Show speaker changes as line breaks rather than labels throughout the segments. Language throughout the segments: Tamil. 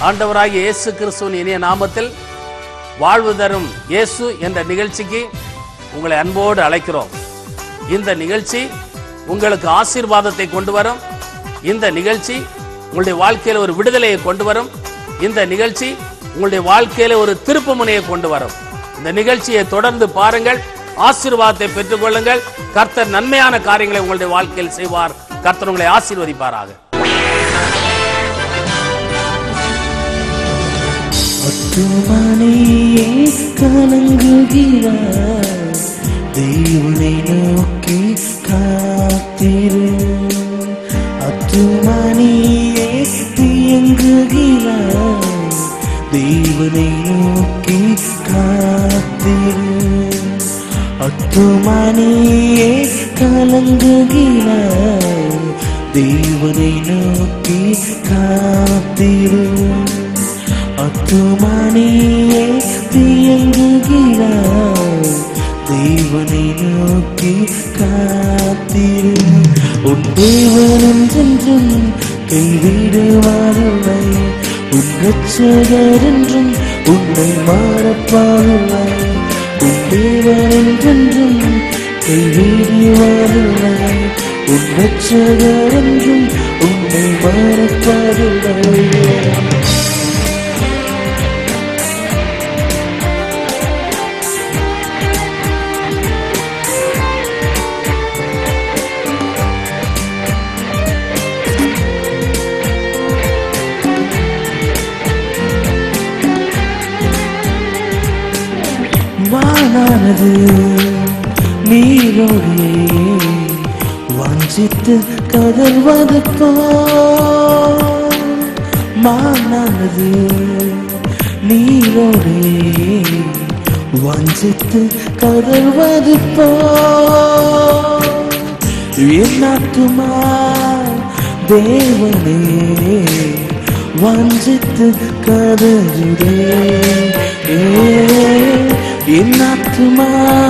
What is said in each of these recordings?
ஆண்டவராகிய இயேசு கிறிஸ்துவின் இனிய நாமத்தில் வாழ்வு தரும் இயேசு என்ற நிகழ்ச்சிக்கு உங்களை அன்போடு அழைக்கிறோம் இந்த நிகழ்ச்சி உங்களுக்கு ஆசீர்வாதத்தை கொண்டு வரும் இந்த நிகழ்ச்சி உங்களுடைய வாழ்க்கையில் ஒரு விடுதலையை கொண்டு வரும் இந்த நிகழ்ச்சி உங்களுடைய வாழ்க்கையில ஒரு திருப்பு முனையை கொண்டு வரும் இந்த நிகழ்ச்சியை தொடர்ந்து பாருங்கள் ஆசீர்வாதத்தை பெற்றுக்கொள்ளுங்கள் கர்த்தர் நன்மையான காரியங்களை உங்களுடைய வாழ்க்கையில் செய்வார் கர்த்தர் உங்களை ஆசீர்வதிப்பாராக
அத்துமணியே கலங்குகிறார் தேவனை நோக்கி காத்திரு அத்துமணியே தியங்குகிறார் தேவனை நோக்கி காத்திரு அத்துமணியே கலங்குகிறார் தேவனை நோக்கி காத்திரு அத்துமணியே தியங்குகிறார் தேவனை நோக்கி காத்திரு உன் தேவன் என்றென்றும் கைவிடுவாரில்லை உன் ரட்சகர் என்றும் உன்னை மாறப்பாரில்லை உன் தேவன் என்றென்றும் கைவிடுவாரில்லை உன் ரட்சகர் என்றும் உன்னை மாறப்பாரில்லை வானானது நீரோடியே வாஞ்சித்து கதர்வது போல் மானானது நீரோடே வாஞ்சித்து கதர்வது போல் என்னாத்துமா தேவனே வஞ்சித்து கதறுதே என்னாத்துமா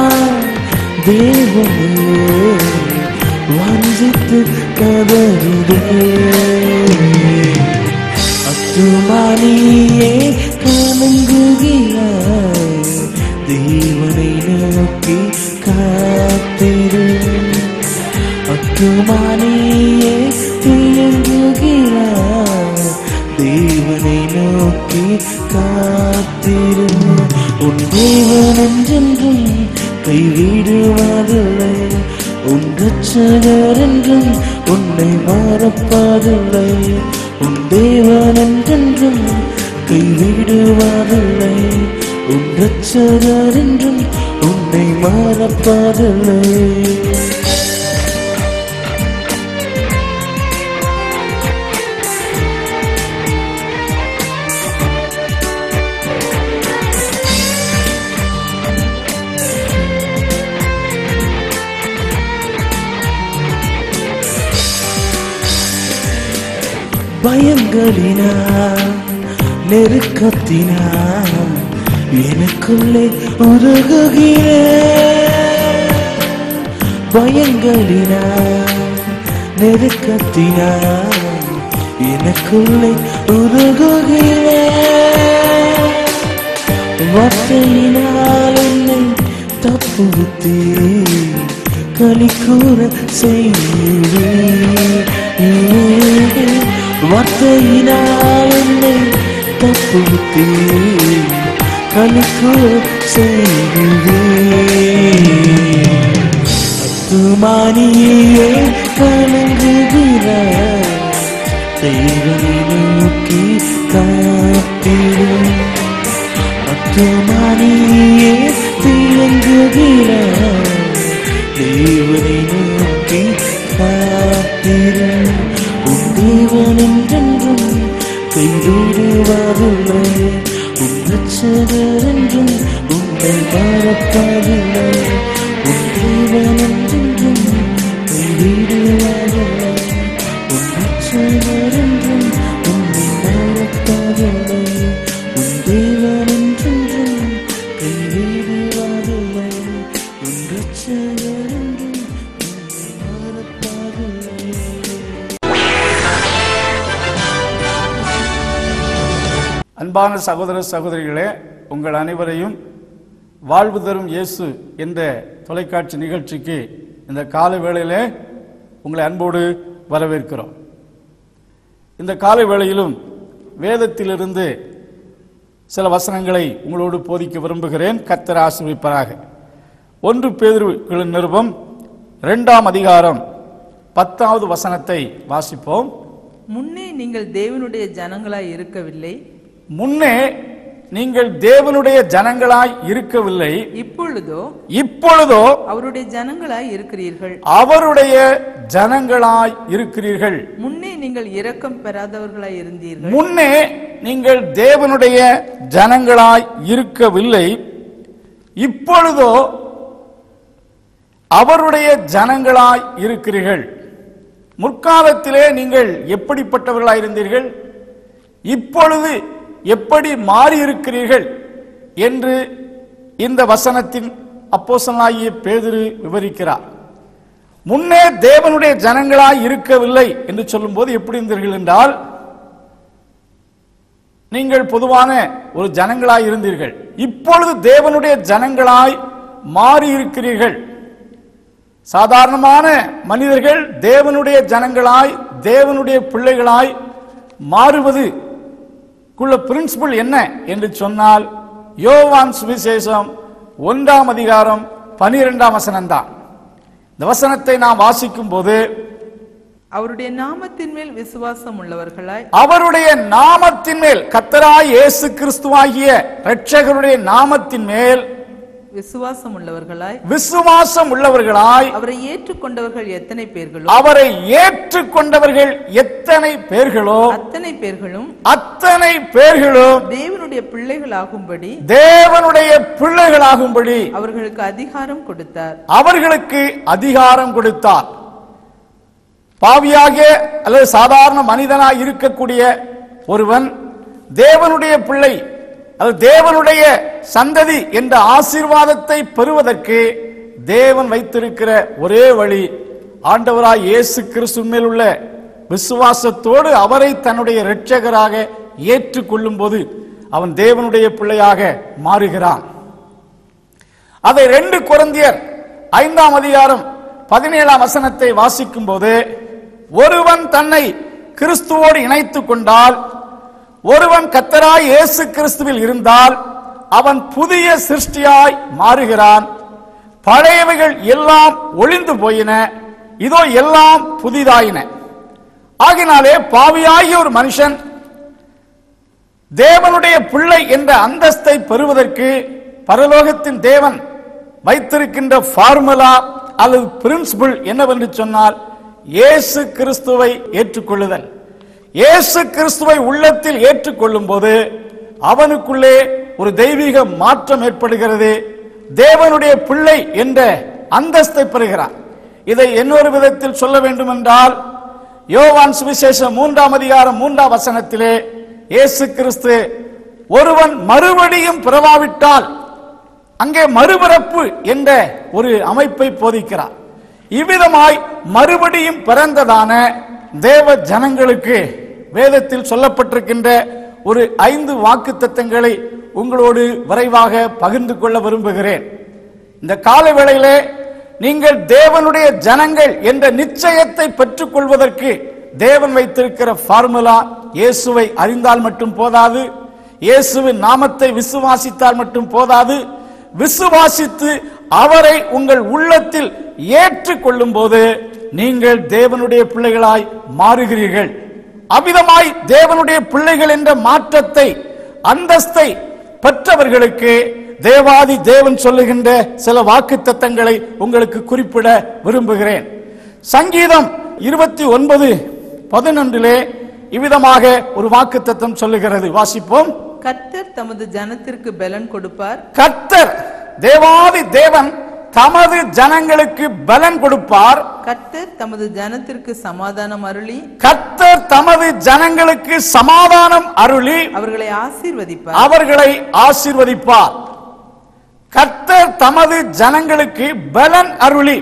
தேவனே வஞ்சித்து கதறுதே அத்துமானியே கலங்குகிறாய் தேவனை நோக்கி காத்திரு அத்துமானியே தியங்குகிறார் தேவனை நோக்கி காத்திரு உன் தேவன் என்றென்றும் கைவிடுவதில்லை உன் ரட்சகர் என்றும் உன்னை மறப்பதில்லை உன் தேவன் என்றென்றும் கைவிடுவதில்லை உன் ரட்சகர் என்றும் உன்னை மறப்பதில்லை பயங்களினா நெருக்கத்தினா எனக்குள்ளே உருகுகிறேன் பயங்களினா நெருக்கத்தினா எனக்குள்ளே உருகுகிறேன் வார்த்தையினால் என்னை தப்புவித்தே களி கூற செய்வீர் வார்த்தையினால் என்னை தப்புவித்தே களி கூற செய்வீர் அத்துமானியே கலங்குகிறார் தேவனை நோக்கி காத்திடும் அத்துமானியே தியங்குகிறார் தேவனை நோக்கி காத்திடும் உன் தேவன் என்றென்றும் கைவிடுவதில்லை உன் ரட்சகர் என்றும் உன்னை மறப்பதில்லை உன் தேவன் என்றென்றும் கைவிடுவதில்லை உன் ரட்சகர் என்றும் உன்னை மறப்பதில்லை உன் தேவன் என்றென்றும் கைவிடுவதில்லை உன் ரட்சகர் என்றும் உன்னை மறப்பதில்லை
அன்பான சகோதர சகோதரிகளே உங்கள் அனைவரையும் வாழ்வு தரும் இயேசு என்ற தொலைக்காட்சி நிகழ்ச்சிக்கு இந்த காலை வேளையிலே உங்களை அன்போடு வரவேற்கிறோம் இந்த காலை வேளையிலும் வேதத்திலிருந்து சில வசனங்களை உங்களோடு போதிக்க விரும்புகிறேன் கர்த்தர் ஆசிர்விப்பராக ஒன்று பேதுருக்களின் நிருபம் இரண்டாம் அதிகாரம் பத்தாவது வசனத்தை வாசிப்போம்
முன்னே நீங்கள் தேவனுடைய ஜனங்களாய் இருக்கவில்லை
முன்னே நீங்கள் தேவனுடைய ஜனங்களாய் இருக்கவில்லை
இப்பொழுதோ
இப்பொழுதோ
அவருடைய ஜனங்களாய் இருக்கிறீர்கள்
அவருடைய ஜனங்களாய் இருக்கிறீர்கள்
முன்னே நீங்கள் இரக்கம் பெறாதவர்களாய் இருந்தீர்கள்
முன்னே நீங்கள் தேவனுடைய ஜனங்களாய் இருக்கவில்லை இப்பொழுதோ அவருடைய ஜனங்களாய் இருக்கிறீர்கள் முற்காலத்திலே நீங்கள் எப்படிப்பட்டவர்களாய் இருந்தீர்கள் இப்பொழுது எப்படி மாறி இருக்கிறீர்கள் என்று இந்த வசனத்தின் அப்போசனாகிய பேதுரு விவரிக்கிறார் முன்னே தேவனுடைய ஜனங்களாய் இருக்கவில்லை என்று சொல்லும்போது எப்படி இருந்தீர்கள் என்றால் நீங்கள் பொதுவான ஒரு ஜனங்களாய் இருந்தீர்கள் இப்பொழுது தேவனுடைய ஜனங்களாய் மாறி இருக்கிறீர்கள் சாதாரணமான மனிதர்கள் தேவனுடைய ஜனங்களாய் தேவனுடைய பிள்ளைகளாய் மாறுவது குள்ள பிரின்சிபல் என்ன என்று சொன்னால் யோவான் சுவிசேஷம் ஒன்றாம் அதிகாரம் பனிரெண்டாம் வசனம்தான் இந்த வசனத்தை நாம் வாசிக்கும் போது
அவருடைய நாமத்தின் மேல் விசுவாசம் உள்ளவர்களாய்
அவருடைய நாமத்தின் மேல் கத்தராய் இயேசு கிறிஸ்துவாகிய இரட்சகருடைய நாமத்தின் மேல்
விசுவாசம் உள்ளவர்களாய்
விசுவாசம் உள்ளவர்களாய்
அவரை ஏற்றுக்கொண்டவர்கள் எத்தனை பேர்களோ
அவரை ஏற்றுக்கொண்டவர்கள் எத்தனை பேர்களோ
அத்தனை பேர்களும்
அத்தனை பேர்களும்
தேவனுடைய பிள்ளைகளாகும்படி
தேவனுடைய பிள்ளைகளாகும்படி
அவர்களுக்கு அதிகாரம் கொடுத்தார்
அவர்களுக்கு அதிகாரம் கொடுத்தார் பாவியாக அல்லது சாதாரண மனிதனாய் இருக்கக்கூடிய ஒருவன் தேவனுடைய பிள்ளை அது தேவனுடைய சந்ததி என்ற ஆசீர்வாதத்தை பெறுவதற்கு தேவன் வைத்திருக்கிற ஒரே வழி ஆண்டவராய் இயேசு கிறிஸ்து மேல் உள்ள விசுவாசத்தோடு அவரை தன்னுடைய இரட்சகராக ஏற்றுக்கொள்ளும் போது அவன் தேவனுடைய பிள்ளையாக மாறுகிறான் அதை ரெண்டு குழந்தையர் ஐந்தாம் அதிகாரம் பதினேழாம் வசனத்தை வாசிக்கும் போது ஒருவன் தன்னை கிறிஸ்துவோடு இணைத்துக் கொண்டால் ஒருவன் கத்தராய் இயேசு கிறிஸ்துவில் இருந்தால் அவன் புதிய சிருஷ்டியாய் மாறுகிறான் பழையவைகள் எல்லாம் ஒளிந்து போயின இதோ எல்லாம் புதிதாயின ஆகினாலே பாவியாகிய ஒரு மனுஷன் தேவனுடைய பிள்ளை என்ற அந்தஸ்தை பெறுவதற்கு பரலோகத்தின் தேவன் வைத்திருக்கின்ற ஃபார்முலா அல்லது பிரின்சிபிள் என்னவென்று சொன்னால் இயேசு கிறிஸ்துவை ஏற்றுக்கொள்ளுதல் இயேசு கிறிஸ்துவை உள்ளத்தில் ஏற்றுக்கொள்ளும் போது அவனுக்குள்ளே ஒரு தெய்வீக மாற்றம் ஏற்படுகிறது தேவனுடைய பிள்ளை என்ற அந்தஸ்தை பெறுகிறான் இதை இன்னொரு விதத்தில் சொல்ல வேண்டும் என்றால் யோவான் சுவிசேஷம் மூன்றாம் அதிகாரம் மூன்றாம் வசனத்திலே இயேசு கிறிஸ்து ஒருவன் மறுபடியும் பிறவாவிட்டால் அங்கே மறுபிறப்பு என்ற ஒரு அமைப்பை போதிக்கிறார் இவ்விதமாய் மறுபடியும் பிறந்ததான தேவ ஜனங்களுக்கு வேதத்தில் சொல்லப்பட்டிருக்கின்ற ஒரு ஐந்து வாக்கு தத்தங்களை உங்களோடு விரைவாக பகிர்ந்து கொள்ள விரும்புகிறேன் இந்த கால வேளையிலே நீங்கள் தேவனுடைய ஜனங்கள் என்ற நிச்சயத்தை பெற்றுக் கொள்வதற்கு தேவன் வைத்திருக்கிற ஃபார்முலா இயேசுவை அறிந்தால் மட்டும் போதாது இயேசுவின் நாமத்தை விசுவாசித்தால் மட்டும் போதாது விசுவாசித்து அவரை உங்கள் உள்ளத்தில் ஏற்றுக்கொள்ளும் போது நீங்கள் தேவனுடைய பிள்ளைகளாய் மாறுகிறீர்கள் அவ்விதமாய் தேவனுடைய பிள்ளைகள் என்ற மாற்றத்தை அந்தஸ்தை பெற்றவர்களுக்கு தேவாதி தேவன் சொல்லுகின்ற சில வாக்கு தத்தங்களை உங்களுக்கு குறிப்பிட விரும்புகிறேன் சங்கீதம் இருபத்தி ஒன்பது பதினொன்றிலே இவ்விதமாக ஒரு வாக்கு தத்தம் சொல்லுகிறது வாசிப்போம்
கர்த்தர் தமது ஜனத்திற்கு பலன் கொடுப்பார்
கர்த்தர் தேவாதி தேவன் தமது ஜனங்களுக்கு பலன் கொடுப்பார்
கர்த்தர் தமது ஜனத்திற்கு சமாதானம் அருளி
கர்த்தர் தமது ஜனங்களுக்கு சமாதானம் அருளி
அவர்களை ஆசீர்வதிப்பார்
அவர்களை ஆசீர்வதிப்பார் கர்த்தர் தமது ஜனங்களுக்கு பலன் அருளி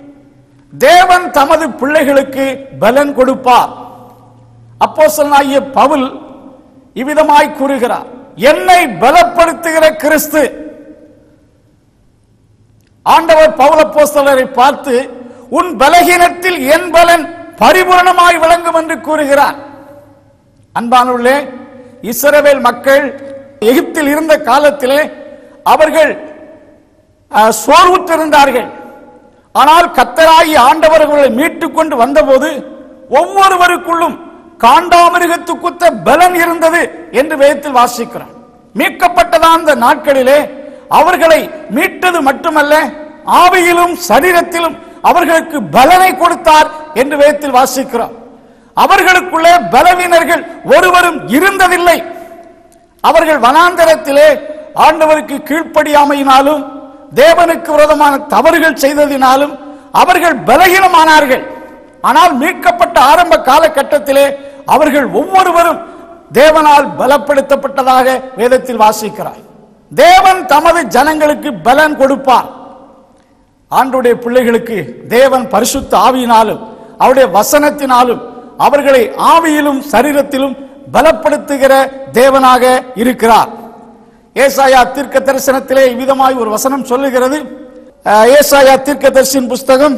தேவன் தமது பிள்ளைகளுக்கு பலன் கொடுப்பார் அப்போஸ்தலனாகிய பவுல் இவ்விதமாய் கூறுகிறார் என்னை பலப்படுத்துகிற கிறிஸ்து ஆண்டவர் பவுலப்போஸ்தலரை பார்த்து உன் பலகீனத்தில் என் பலன் பரிபூரணமாய் விளங்கும் என்று கூறுகிறார் அன்பானுள்ளே இஸ்ரவேல் மக்கள் எகிப்தில் இருந்த காலத்திலே அவர்கள் அஹ், சோர்வுற்றிருந்தார்கள் ஆனால் கத்தராகி ஆண்டவர் அவர்களை மீட்டுக் கொண்டு வந்தபோது ஒவ்வொருவருக்குள்ளும் காண்டாமிருகத்துக்குத்த பலன் இருந்தது என்று வேதத்தில் வாசிக்கிறோம் மீட்கப்பட்டதான அந்த நாட்களிலே அவர்களை மீட்டது மட்டுமல்ல ஆவியிலும் சரீரத்திலும் அவர்களுக்கு பலனை கொடுத்தார் என்று வேதத்தில் வாசிக்கிறோம் அவர்களுக்குள்ளே பலவீனர்கள் ஒருவரும் இருந்ததில்லை அவர்கள் வனாந்தரத்திலே ஆண்டவருக்கு கீழ்ப்படியாமையினாலும் தேவனுக்கு விரோதமான தவறுகள் செய்ததினாலும் அவர்கள் பலகீனமானார்கள் ஆனால் மீட்கப்பட்ட ஆரம்ப காலகட்டத்திலே அவர்கள் ஒவ்வொருவரும் தேவனால் பலப்படுத்தப்பட்டதாக வேதத்தில் வாசிக்கிறார் தேவன் தமது ஜனங்களுக்கு பலன் கொடுப்பார் ஆண்டுடைய பிள்ளைகளுக்கு தேவன் பரிசுத்த ஆவியினாலும் அவருடைய வசனத்தினாலும் அவர்களை ஆவியிலும் சரீரத்திலும் பலப்படுத்துகிற தேவனாக இருக்கிறார் ஏசாயா தீர்க்க தரிசனத்திலே இவ்விதமாய் ஒரு வசனம் சொல்லுகிறது அஹ், ஏசாயா தீர்க்க தரிசன புஸ்தகம்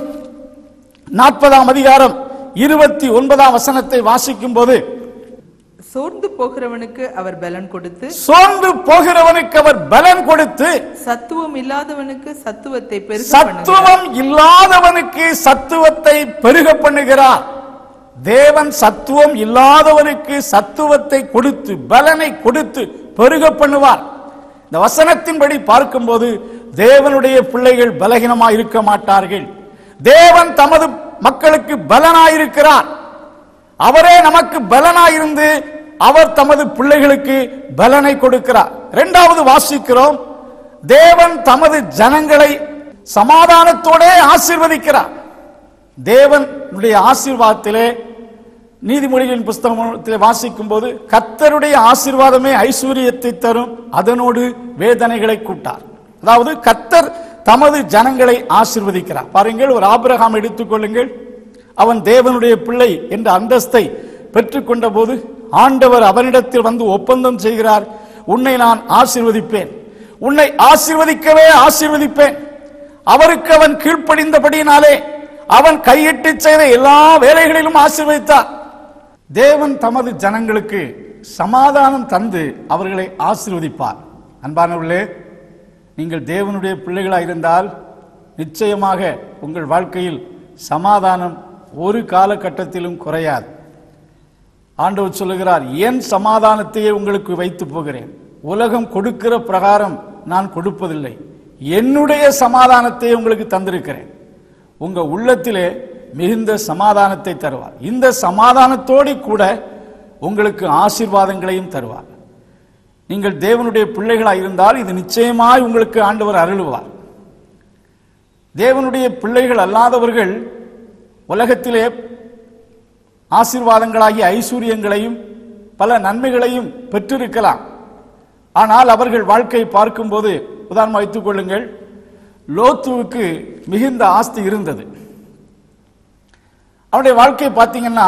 நாற்பதாம் அதிகாரம் இருபத்தி ஒன்பதாம் வசனத்தை வாசிக்கும் போது
சோர்ந்து போகிறவனுக்கு அவர் பலன் கொடுத்து
சோர்ந்து போகிறவனுக்கு அவர் பலன் கொடுத்து
சத்துவம் இல்லாதவனுக்கு சத்துவத்தை பெருக பண்ணுகிறார்.
சத்துவம் இல்லாதவனுக்கு சத்துவத்தை பெருக பண்ணுகிறார் தேவன் சத்துவம் இல்லாதவனுக்கு சத்துவத்தை கொடுத்து பலனை கொடுத்து பெருக பண்ணுவார் இந்த வசனத்தின்படி பார்க்கும்போது தேவனுடைய பிள்ளைகள் பலகீனமாய் இருக்க மாட்டார்கள் தேவன் தமது மக்களுக்கு பலனாயிருக்கிறார் அவரே நமக்கு பலனாயிருந்து அவர் தமது பிள்ளைகளுக்கு பலனை கொடுக்கிறார் இரண்டாவது வாசிக்கிறோம் தேவன் தமது ஜனங்களை சமாதானத்தோடே ஆசீர்வதிக்கிறார் தேவனுடைய ஆசீர்வாதத்திலே நீதிமொழிகளின் புஸ்தகத்திலே வாசிக்கும் போது கத்தருடைய ஆசீர்வாதமே ஐஸ்வர்யத்தை தரும் அதனோடு வேதனைகளை கூட்டார் அதாவது கத்தர் தமது ஜனங்களை ஆசீர்வதிக்கிறார் பாருங்கள் ஒரு ஆபிரகாம் எடுத்துக்கொள்ளுங்கள் அவன் தேவனுடைய பிள்ளை என்ற அந்தஸ்தை பெற்றுக்கொண்ட போது ஆண்டவர் அவனிடத்தில் வந்து ஒப்பந்தம் செய்கிறார் உன்னை நான் ஆசீர்வதிப்பேன் உன்னை ஆசீர்வதிக்கவே ஆசீர்வதிப்பேன் அவருக்கு அவன் கீழ்ப்படிந்தபடியினாலே அவன் கையிட்டு செய்த எல்லா வேலைகளிலும் ஆசீர்வதித்தார் தேவன் தமது ஜனங்களுக்கு சமாதானம் தந்து அவர்களை ஆசீர்வதிப்பார் அன்பானவர்களே நீங்கள் தேவனுடைய பிள்ளைகளாக இருந்தால் நிச்சயமாக உங்கள் வாழ்க்கையில் சமாதானம் ஒரு காலகட்டத்திலும் குறையாது ஆண்டவர் சொல்லுகிறார் என் சமாதானத்தையே உங்களுக்கு வைத்து போகிறேன் உலகம் கொடுக்கிற பிரகாரம் நான் கொடுப்பதில்லை என்னுடைய சமாதானத்தை உங்களுக்கு தந்திருக்கிறேன் உங்க உள்ளத்திலே மிகுந்த சமாதானத்தை தருவார் இந்த சமாதானத்தோடு கூட உங்களுக்கு ஆசீர்வாதங்களையும் தருவார் நீங்கள் தேவனுடைய பிள்ளைகளாக இருந்தால் இது நிச்சயமாய் உங்களுக்கு ஆண்டவர் அருளுவார் தேவனுடைய பிள்ளைகள் அல்லாதவர்கள் உலகத்திலே ஆசீர்வாதங்களாகிய ஐஸ்வர்யங்களையும் பல நன்மைகளையும் பெற்றிருக்கலாம் ஆனால் அவர்கள் வாழ்க்கையை பார்க்கும்போது உதாரணம் வைத்துக் கொள்ளுங்கள் லோத்துவுக்கு மிகுந்த ஆஸ்தி இருந்தது அவனுடைய வாழ்க்கையை பார்த்தீங்கன்னா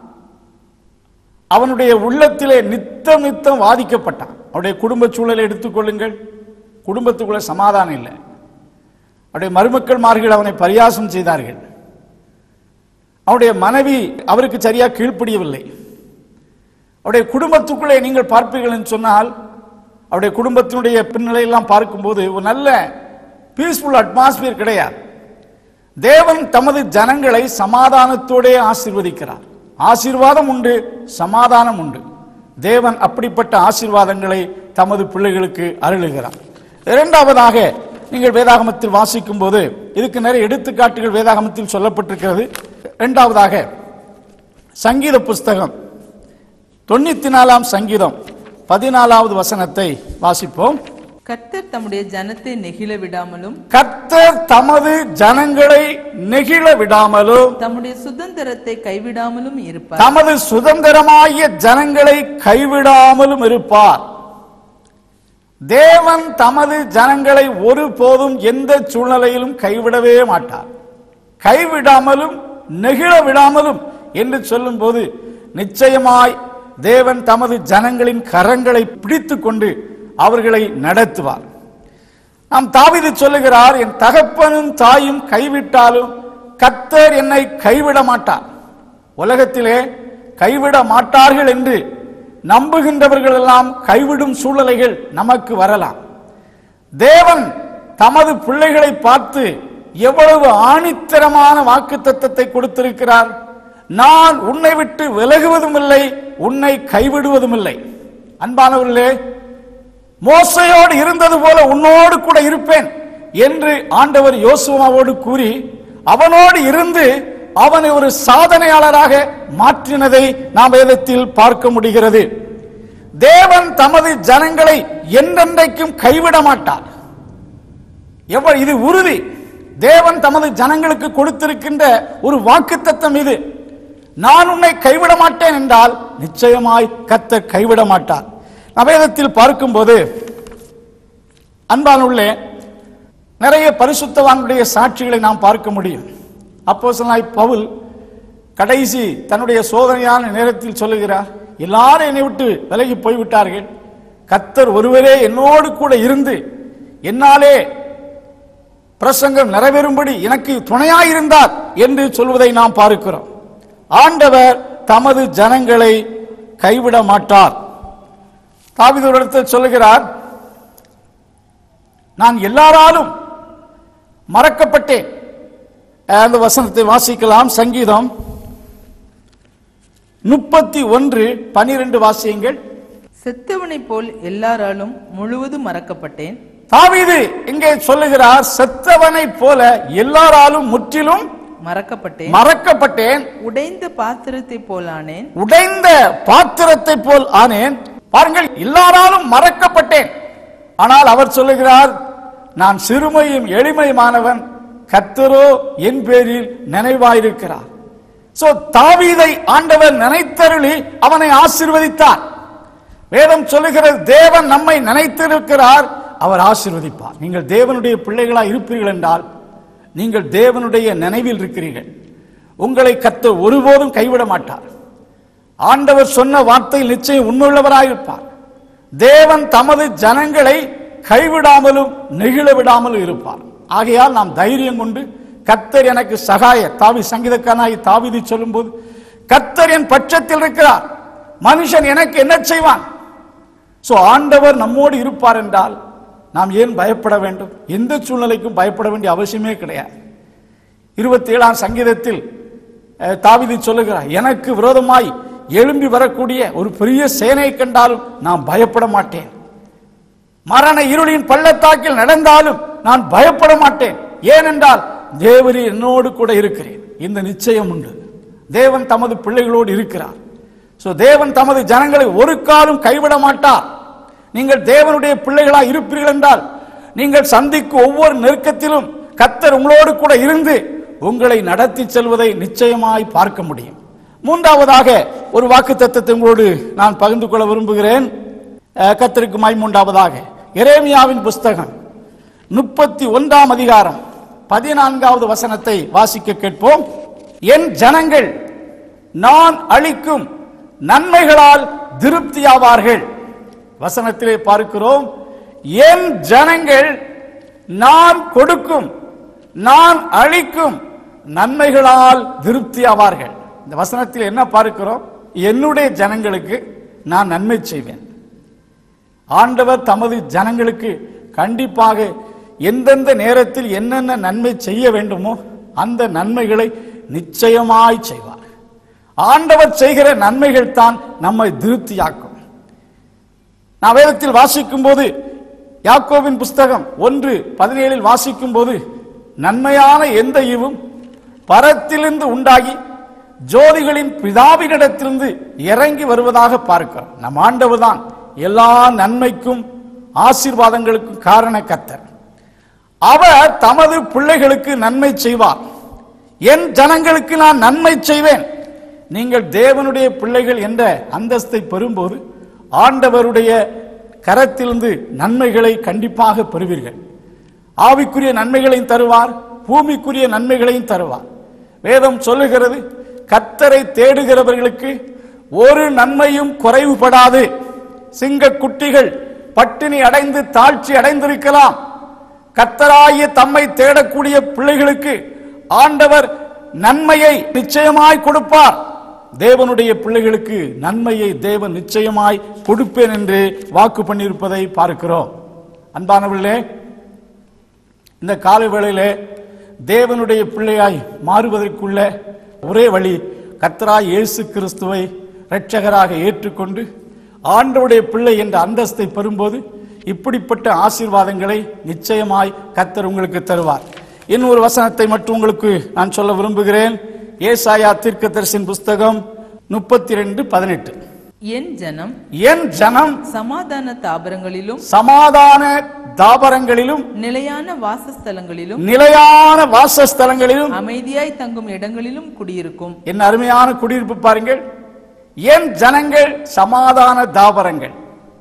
அவனுடைய உள்ளத்திலே நித்தம் நித்தம் வாதிக்கப்பட்டான் அவருடைய குடும்ப சூழலை எடுத்துக்கொள்ளுங்கள் குடும்பத்துக்குள்ள சமாதானம் இல்லை அவருடைய மருமக்கள்மார்கள் அவனை பரியாசம் செய்தார்கள் அவருடைய மனைவி அவருக்கு சரியா கீழ்ப்படியவில்லை அவருடைய குடும்பத்துக்குள்ளே நீங்கள் பார்ப்பீர்கள் என்று சொன்னால் அவருடைய குடும்பத்தினுடைய பின்னலையெல்லாம் பார்க்கும்போது ஒரு நல்ல பீஸ்ஃபுல் அட்மாஸ்பியர் கிடையாது தேவன் தமது ஜனங்களை சமாதானத்தோடே ஆசீர்வதிக்கிறார் ஆசீர்வாதம் உண்டு சமாதானம் உண்டு தேவன் அப்படிப்பட்ட ஆசீர்வாதங்களை தமது பிள்ளைகளுக்கு அருளுகிறார் இரண்டாவதாக நீங்கள் வேதாகமத்தில் வாசிக்கும் போது இதுக்கு நிறைய எடுத்துக்காட்டுகள் வேதாகமத்தில் சொல்லப்பட்டிருக்கிறது இரண்டாவதாக சங்கீத புஸ்தகம் தொண்ணூத்தி நாலாம் சங்கீதம் பதினாலாவது வசனத்தை வாசிப்போம்
கர்த்தர் தம்முடைய ஜனத்தை நெகிழ விடாமலும்
கர்த்தர் தமது ஜனங்களை நெகிழ விடாமலும்
தம்முடைய சுதந்திரத்தை கைவிடாமலும் இருப்பார்
தமது சுதந்திரமாகிய ஜனங்களை கைவிடாமலும் இருப்பார் தேவன் தமது ஜனங்களை ஒருபோதும் எந்த சூழ்நிலையிலும் கைவிடவே மாட்டார் கைவிடாமலும் நெகிழ விடாமலும் என்று சொல்லும்போது நிச்சயமாய் தேவன் தமது ஜனங்களின் கரங்களை பிடித்துக் கொண்டு அவர்களை நடத்துவார் நாம் தாவீது சொல்லுகிறார் என் தகப்பனும் தாயும் கைவிட்டாலும் கர்த்தர் என்னை கைவிட மாட்டார் உலகத்திலே கைவிட மாட்டார்கள் என்று நம்புகின்றவர்கள் எல்லாம் கைவிடும் சூழ்நிலைகள் நமக்கு வரலாம் தேவன் தமது பிள்ளைகளை பார்த்து எவ்வளவு ஆணித்தரமான வாக்கு தத்தத்தை கொடுத்திருக்கிறார் நான் உன்னை விட்டு விலகுவதும் இல்லை உன்னை கைவிடுவதும் இல்லை அன்பானவர்களே மோசையோடு இருந்தது போல உன்னோடு கூட இருப்பேன் என்று ஆண்டவர் யோசுவாவோடு கூறி அவனோடு இருந்து அவனை ஒரு சாதனையாளராக மாற்றினதை நாம் வேதத்தில் பார்க்க முடிகிறது தேவன் தமது ஜனங்களை என்றென்றைக்கும் கைவிட மாட்டார் எவ்வளவு இது உறுதி தேவன் தமது ஜனங்களுக்கு கொடுத்திருக்கின்ற ஒரு வாக்குத்தத்தம் இது நான் உன்னை கைவிட மாட்டேன் என்றால் நிச்சயமாய் கர்த்தர் கைவிட மாட்டார் நவேதத்தில் பார்க்கும்போது அன்பானுள்ளே நிறைய பரிசுத்தவான்களுடைய சாட்சிகளை நாம் பார்க்க முடியும் அப்போஸ்தலனாய் பவுல் கடைசி தன்னுடைய சோதனையான நேரத்தில் சொல்லுகிறார் எல்லாரும் என்னை விட்டு விலகி போய்விட்டார்கள் கத்தர் ஒருவரே என்னோடு கூட இருந்து என்னாலே பிரசங்கம் நிறைவேறும்படி எனக்கு துணையாயிருந்தார் என்று சொல்வதை நாம் பார்க்கிறோம் ஆண்டவர் தமது ஜனங்களை கைவிட மாட்டார் தாவீது ஒரு இடத்தில் சொல்லுகிறார் நான் எல்லாராலும் மறக்கப்பட்டேன் அந்த வசனத்தை வாசிக்கலாம் சங்கீதம் முப்பத்தி ஒன்று பனிரெண்டு வாசியங்கள்
செத்தவனைப் போல் எல்லாராலும் முழுவதும் மறக்கப்பட்டேன்
தாவீது இங்கே சொல்லுகிறார் செத்தவனை போல எல்லாராலும் முற்றிலும்
மறக்கப்பட்டேன்
மறக்கப்பட்டேன்
உடைந்த பாத்திரத்தைப் போலானேன்
உடைந்த பாத்திரத்தை போல் ஆனேன் பாருங்கள் எல்லாராலும் மறக்கப்பட்டேன் ஆனால் அவர் சொல்லுகிறார் நான் சிறுமையும் எளிமையுமானவன் கர்த்தரோ என் பேரில் நினைவாயிருக்கிறார் சோ தாவீதை ஆண்டவர் நினைத்தருளி அவனை ஆசீர்வதித்தார் வேதம் சொல்லுகிறது தேவன் நம்மை நினைத்திருக்கிறார் அவர் ஆசீர்வதிப்பார் நீங்கள் தேவனுடைய பிள்ளைகளா இருப்பீர்கள் என்றால் நீங்கள் தேவனுடைய நினைவில் இருக்கிறீர்கள் உங்களை கத்த ஒருபோதும் கைவிட மாட்டார் ஆண்டவர் சொன்ன வார்த்தையில் நிச்சயம் உண்மையுள்ளவராயிருப்பார் தேவன் தமது ஜனங்களை கைவிடாமலும் நெகிழ விடாமலும் இருப்பார் ஆகையால் நாம் தைரியம் கொண்டு கத்தர் எனக்கு சகாய தாவி சங்கீதக்கானாய் தாவிதி சொல்லும்போது கத்தர் என் பட்சத்தில் இருக்கிறார் மனுஷன் எனக்கு என்ன செய்வான் சோ ஆண்டவர் நம்மோடு இருப்பார் என்றால் நாம் ஏன் பயப்பட வேண்டும் எந்த சூழ்நிலைக்கும் பயப்பட வேண்டிய அவசியமே கிடையாது இருபத்தி ஏழாம் சங்கீதத்தில் அஹ், தாவீது சொல்லுகிறார் எனக்கு விரோதமாய் எழும்பி வரக்கூடிய ஒரு பெரிய சேனையை கண்டாலும் நான் பயப்பட மாட்டேன் மரண இருளின் பள்ளத்தாக்கில் நடந்தாலும் நான் பயப்பட மாட்டேன் ஏனென்றால் தேவரி என்னோடு கூட இருக்கிறேன் இந்த நிச்சயம் உண்டு தேவன் தமது பிள்ளைகளோடு இருக்கிறார் சோ தேவன் தமது ஜனங்களை ஒரு காலம் கைவிட மாட்டார் நீங்கள் தேவனுடைய பிள்ளைகளாய் இருப்பீர்கள் என்றால் நீங்கள் சந்திக்கும் ஒவ்வொரு நெருக்கத்திலும் கத்தர் உங்களோடு கூட இருந்து உங்களை நடத்தி செல்வதை நிச்சயமாய் பார்க்க முடியும் மூன்றாவதாக ஒரு வாக்கு தத்தத்தை உங்களோடு நான் பகிர்ந்து கொள்ள விரும்புகிறேன் அஹ், கர்த்தருக்கு மாய் மூன்றாவதாக எரேமியாவின் புஸ்தகம் முப்பத்தி ஒன்றாம் அதிகாரம் பதினான்காவது வசனத்தை வாசிக்க கேட்போம் என் ஜனங்கள் நான் அளிக்கும் நன்மைகளால் திருப்தியாவார்கள் வசனத்திலே பார்க்கிறோம் என் ஜனங்கள் நான் கொடுக்கும் நான் அளிக்கும் நன்மைகளால் திருப்தியாவார்கள் இந்த வசனத்தில் என்ன பார்க்கிறோம் என்னுடைய ஜனங்களுக்கு நான் நன்மை செய்வேன் ஆண்டவர் தமது ஜனங்களுக்கு கண்டிப்பாக எந்தெந்த நேரத்தில் என்னென்ன நன்மை செய்ய வேண்டுமோ அந்த நன்மைகளை நிச்சயமாய் செய்வார் ஆண்டவர் செய்கிற நன்மைகள் தான் நம்மை திருப்தியாக்கும் நான் வேதத்தில் வாசிக்கும் போது யாக்கோவின் புஸ்தகம் ஒன்று பதினேழில் வாசிக்கும் போது நன்மையான எந்த ஈவும் பரத்திலிருந்து உண்டாகி ஜோதிகளின் பிதாவினிடத்திலிருந்து இறங்கி வருவதாக பார்க்கிறோம் நம் ஆண்டவர் தான் எல்லா நன்மைக்கும் ஆசீர்வாதங்களுக்கும் காரண கத்தர் அவர் தமது பிள்ளைகளுக்கு நன்மை செய்வார் என் ஜனங்களுக்கு நான் நன்மை செய்வேன் நீங்கள் தேவனுடைய பிள்ளைகள் என்ற அந்தஸ்தை பெறும்போது ஆண்டவருடைய கரத்திலிருந்து நன்மைகளை கண்டிப்பாக பெறுவீர்கள் ஆவிக்குரிய நன்மைகளையும் தருவார் பூமிக்குரிய நன்மைகளையும் தருவார் வேதம் சொல்லுகிறது கத்தரை தேடுகிறவர்களுக்கு ஒரு நன்மையும் குறைவுபடாது சிங்க குட்டிகள் பட்டினி அடைந்து தாழ்ச்சி அடைந்திருக்கலாம் கத்தராகிய தம்மை தேடக்கூடிய பிள்ளைகளுக்கு ஆண்டவர் நன்மையை நிச்சயமாய் கொடுப்பார் தேவனுடைய பிள்ளைகளுக்கு நன்மையை தேவன் நிச்சயமாய் கொடுப்பேன் என்று வாக்கு பண்ணியிருப்பதை பார்க்கிறோம் அன்பானவர்களே இந்த காலை வேளையிலே தேவனுடைய பிள்ளையாய் மாறுவதற்குள்ள ஒரே வழி கர்த்தராய் இயேசு கிறிஸ்துவை இரட்சகராக ஏற்றுக்கொண்டு ஆண்டவருடைய பிள்ளை என்ற அந்தஸ்தை பெறும்போது இப்படிப்பட்ட ஆசீர்வாதங்களை நிச்சயமாய் கர்த்தர் உங்களுக்கு தருவார் இன்னொரு வசனத்தை மட்டும் உங்களுக்கு நான் சொல்ல விரும்புகிறேன் ஏசாயா தீர்க்கதரிசின் புஸ்தகம் முப்பத்தி ரெண்டு பதினெட்டு
என் ஜனம்
என் ஜனம்
சமாதான தாபரங்களிலும்
சமாதான தாபரங்களிலும்
நிலையான வாசஸ்தலங்களிலும்
நிலையான வாசஸ்தலங்களிலும்
அமைதியாய் தங்கும் இடங்களிலும் குடியிருக்கும்
என்ன அருமையான குடியிருப்பு பாருங்கள் என் ஜனங்கள் சமாதான தாபரங்கள்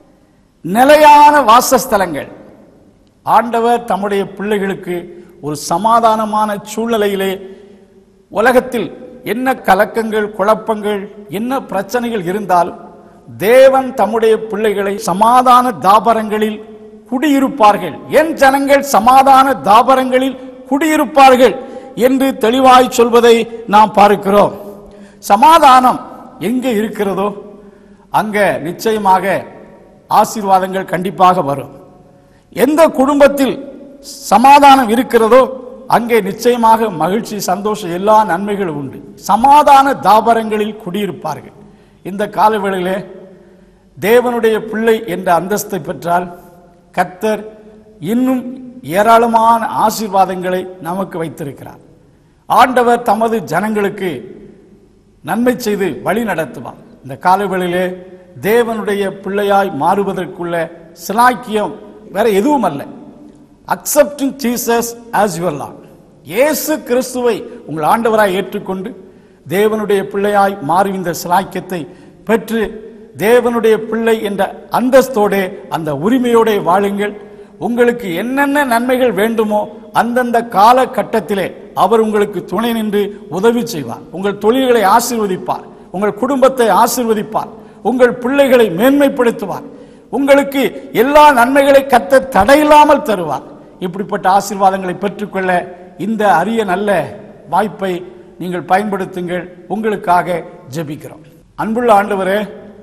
நிலையான வாசஸ்தலங்கள் ஆண்டவர் தம்முடைய பிள்ளைகளுக்கு ஒரு சமாதானமான சூழ்நிலையிலே உலகத்தில் என்ன கலக்கங்கள் குழப்பங்கள் என்ன பிரச்சனைகள் இருந்தாலும் தேவன் தம்முடைய பிள்ளைகளை சமாதான தாபரங்களில் குடியிருப்பார்கள் என் ஜனங்கள் சமாதான தாபரங்களில் குடியிருப்பார்கள் என்று தெளிவாய் சொல்வதை நாம் பார்க்கிறோம் சமாதானம் எங்கே இருக்கிறதோ அங்க நிச்சயமாக ஆசீர்வாதங்கள் கண்டிப்பாக வரும் எந்த குடும்பத்தில் சமாதானம் இருக்கிறதோ அங்கே நிச்சயமாக மகிழ்ச்சி சந்தோஷம் எல்லா நன்மைகளும் உண்டு சமாதான தாபரங்களில் குடியிருப்பார்கள் இந்த காலவேளையிலே தேவனுடைய பிள்ளை என்ற அந்தஸ்தை பெற்றால் கர்த்தர் இன்னும் ஏராளமான ஆசீர்வாதங்களை நமக்கு வைத்திருக்கிறார் ஆண்டவர் தமது ஜனங்களுக்கு நன்மை செய்து வழி நடத்துவார் இந்த காலவேளையிலே தேவனுடைய பிள்ளையாய் மாறுவதற்குள்ள சிலாக்கியம் வேற எதுவும் அல்ல accepting Jesus as your lord இயேசு கிறிஸ்துவை உங்கள் ஆண்டவராய் ஏற்றுக்கொண்டு தேவனுடைய பிள்ளையாய் மாறும் இந்த சிலாக்கியத்தை பெற்று தேவனுடைய பிள்ளை என்ற அந்தஸ்தோடே அந்த உரிமையோட வாழுங்கள் உங்களுக்கு என்னென்ன நன்மைகள் வேண்டுமோ அந்தந்த காலகட்டத்திலே அவர் உங்களுக்கு துணை நின்று உதவி செய்வார் உங்கள் தொழில்களை ஆசீர்வதிப்பார் உங்கள் குடும்பத்தை ஆசீர்வதிப்பார் உங்கள் பிள்ளைகளை மேன்மைப்படுத்துவார் உங்களுக்கு எல்லா நன்மைகளை கத்த தடையில்லாமல் தருவார் இப்படிப்பட்ட ஆசீர்வாதங்களை பெற்றுக்கொள்ள இந்த அரிய நல்ல வாய்ப்பை நீங்கள் பயன்படுத்துங்கள் உங்களுக்காக ஜெபிக்கிறோம் அன்புள்ள ஆண்டவரே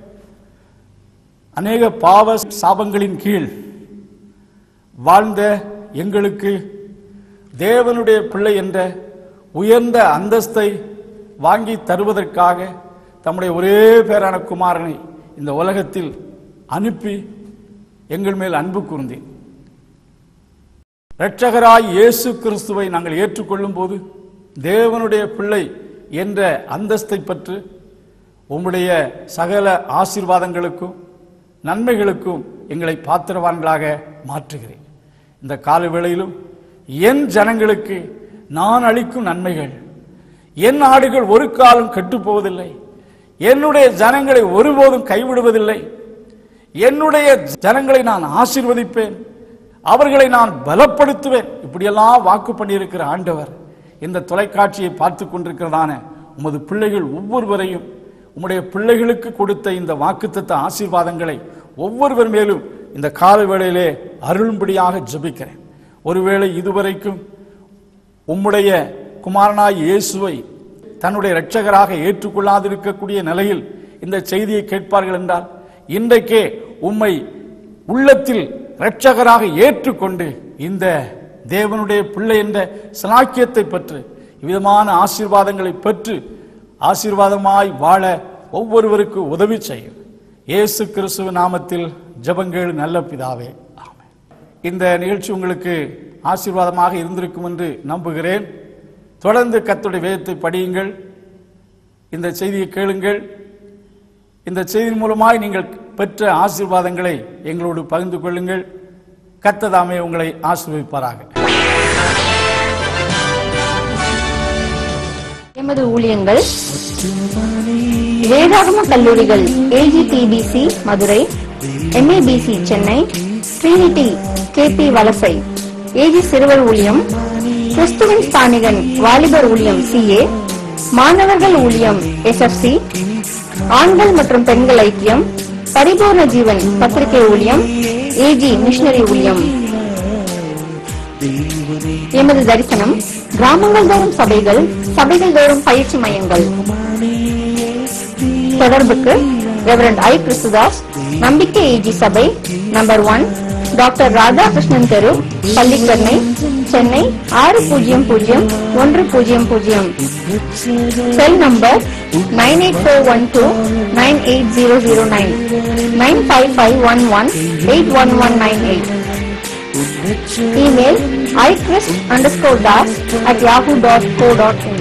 அநேக பாவ சாபங்களின் கீழ் வாழ்ந்த எங்களுக்கு தேவனுடைய பிள்ளை என்ற உயர்ந்த அந்தஸ்தை வாங்கி தருவதற்காக தம்முடைய ஒரே பேரான குமாரனை இந்த உலகத்தில் அனுப்பி எங்கள் மேல் அன்பு கூர்ந்தேன் இரட்சகராய் இயேசு கிறிஸ்துவை நாங்கள் ஏற்றுக்கொள்ளும் போது தேவனுடைய பிள்ளை என்ற அந்தஸ்தை பெற்று உம்முடைய சகல ஆசீர்வாதங்களுக்கும் நன்மைகளுக்கும் எங்களை பாத்திரவான்களாக மாற்றுகிறேன் இந்த கால வேளையிலும் என் ஜனங்களுக்கு நான் அளிக்கும் நன்மைகள் என் ஆடுகள் ஒரு காலம் கெட்டுப் போவதில்லை என்னுடைய ஜனங்களை ஒருபோதும் கைவிடுவதில்லை என்னுடைய ஜனங்களை நான் ஆசீர்வதிப்பேன் அவர்களை நான் பலப்படுத்துவேன் இப்படியெல்லாம் வாக்கு பண்ணியிருக்கிற ஆண்டவர் இந்த தொலைக்காட்சியை பார்த்து கொண்டிருக்கிறதான உமது பிள்ளைகள் ஒவ்வொருவரையும் உம்முடைய பிள்ளைகளுக்கு கொடுத்த இந்த வாக்குத்தத்த ஆசீர்வாதங்களை ஒவ்வொருவர் மேலும் இந்த கால வேளையிலே அருளும்படியாக ஜெபிக்கிறேன் ஒருவேளை இதுவரைக்கும் உம்முடைய குமாரனாய் இயேசுவை தன்னுடைய இரட்சகராக ஏற்றுக்கொள்ளாதிருக்கக்கூடிய நிலையில் இந்த செய்தியை கேட்பார்கள் என்றால் இன்றைக்கே உம்மை உள்ளத்தில் இரட்சகராக ஏற்றுக்கொண்டு இந்த தேவனுடைய பிள்ளை என்ற சலாக்கியத்தை பெற்று இவ்விதமான ஆசீர்வாதங்களை பெற்று ஆசீர்வாதமாய் வாழ ஒவ்வொருவருக்கு உதவி செய்யும் இயேசு கிறிஸ்துவ நாமத்தில் ஜெபங்கள் நல்ல பிதாவே ஆமென் இந்த நிகழ்ச்சி உங்களுக்கு ஆசீர்வாதமாக இருந்திருக்கும் என்று நம்புகிறேன் தொடர்ந்து கர்த்தருடைய வேதத்தை படியுங்கள் இந்த செய்தியை கேளுங்கள் இந்த செய்தி மூலமாய் நீங்கள் பெற்ற ஆசீர்வாதங்களை எங்களோடு பகிர்ந்து கொள்ளுங்கள் கர்த்ததாமே உங்களை ஆசீர்வதிப்பாராக
எமது ஊழியங்கள் வேதாகம கல்லூரிகள் AGDBC Madurai MABC Chennai Trinity KP Valasai AG சிறுவர் ஊழியம் கிறிஸ்துவின் ஸ்தானிகன் வாலிபர் ஊழியம் சிஏ மாணவர்கள் ஊழியம் எஸ்எஃப்சி ஆண்கள் மற்றும் பெண்கள் ஐக்கியம் பரிபூர்ண ஜீவன் பத்திரிகை ஊழியம் ஏஜி மிஷனரி ஊழியம் எமது தரிசனம் கிராமங்கள் தோறும் சபைகள் சபைகள் தோறும் பயிற்சி மையங்கள் தொடர்புக்கு ரெவரண்ட் ஐ கிறிஸ்துதாஸ் நம்பிக்கை ஏஜி சபை நம்பர் ஒன் டாக்டர் ராதாகிருஷ்ணன் தெரு பள்ளிக்கரணை சென்னை ஆறு பூஜ்ஜியம் பூஜ்ஜியம் ஒன்று பூஜ்ஜியம் பூஜ்ஜியம் cell number nine eight four one two nine eight zero zero nine nine five five one one eight one one nine eight email ichrist underscore Das at Yahoo dot co dot in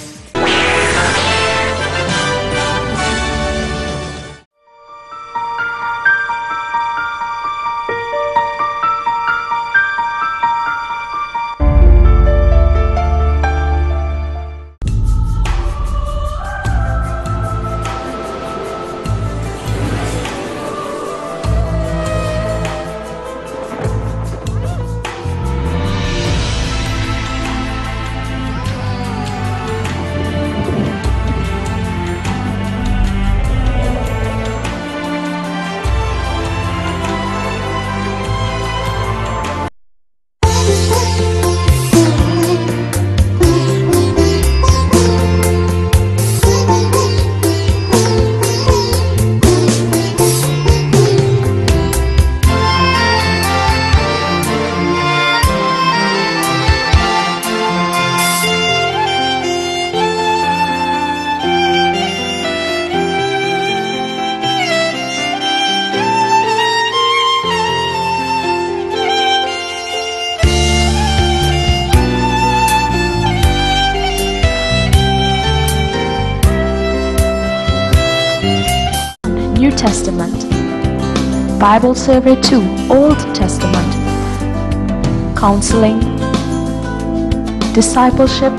New Testament, Bible Survey 2, Old Testament, Counseling, Discipleship,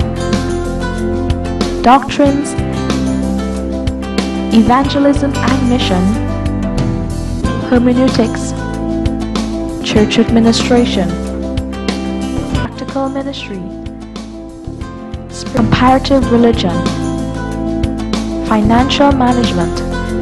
Doctrines, Evangelism and Mission, Hermeneutics, Church Administration, Practical Ministry, Comparative Religion, Financial Management,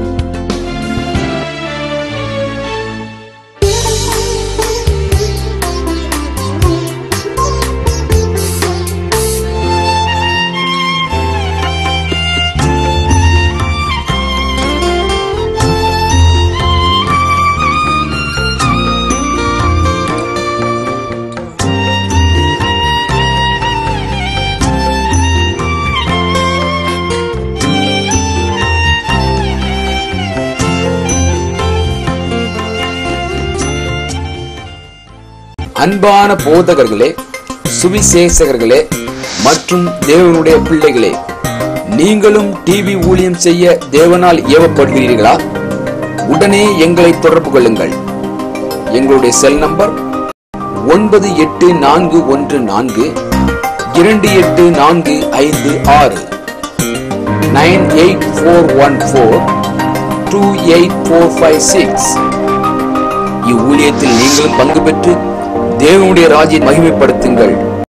அன்பான போதகர்களே சுவிசேஷகர்களே மற்றும் தேவனுடைய பிள்ளைகளே நீங்களும் டிவி ஊழியம் செய்ய தேவனால் ஏவப்படுகிறீர்களா உடனே எங்களை தொடர்பு கொள்ளுங்கள் எங்களுடைய செல் நம்பர் ஒன்பது எட்டு நான்கு ஒன்று நான்கு இரண்டு எட்டு நான்கு ஐந்து ஆறு nine eight four one four two eight four five six இவ்வூழியத்தில் நீங்களும் பங்கு பெற்று தேவனுடைய ராஜ்யை மகிமைப்படுத்துங்கள்